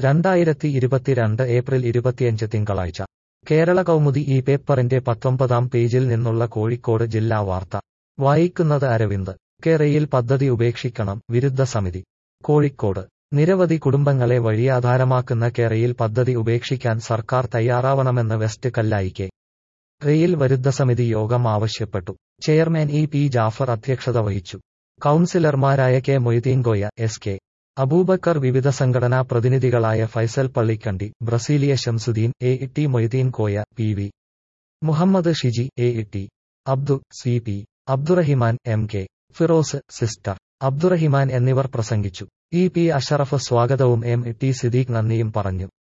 രണ്ടായിരത്തി ഇരുപത്തിരണ്ട് ഏപ്രിൽ ഇരുപത്തിയഞ്ച് തിങ്കളാഴ്ച കേരള കൗമുദി ഈ പേപ്പറിന്റെ പത്തൊമ്പതാം പേജിൽ നിന്നുള്ള കോഴിക്കോട് ജില്ലാ വാർത്ത വായിക്കുന്നത് അരവിന്ദ് കേരയിൽ പദ്ധതി ഉപേക്ഷിക്കണം വിരുദ്ധ സമിതി കോഴിക്കോട് നിരവധി കുടുംബങ്ങളെ വഴിയാധാരമാക്കുന്ന കേരയിൽ പദ്ധതി ഉപേക്ഷിക്കാൻ സർക്കാർ തയ്യാറാവണമെന്ന് വെസ്റ്റ് കല്ലായിക്കെ റെയിൽ വരുദ്ധ സമിതി യോഗം ആവശ്യപ്പെട്ടു ചെയർമാൻ ഇ പി ജാഫർ അധ്യക്ഷത വഹിച്ചു കൌൺസിലർമാരായ K Moideenkoya S K Aboobacker വിവിധ സംഘടനാ പ്രതിനിധികളായ Faisal Pallikandi Brasilia Shamsuddin A T Moideen Koya P V Muhammad Shiji A T Abdu C P Abdurahiman M K Firoz sister Abdurahiman എന്നിവർ പ്രസംഗിച്ചു ഇ പി അഷറഫ് സ്വാഗതവും എം ടി സിദ്ദീഖ് നന്ദിയും പറഞ്ഞു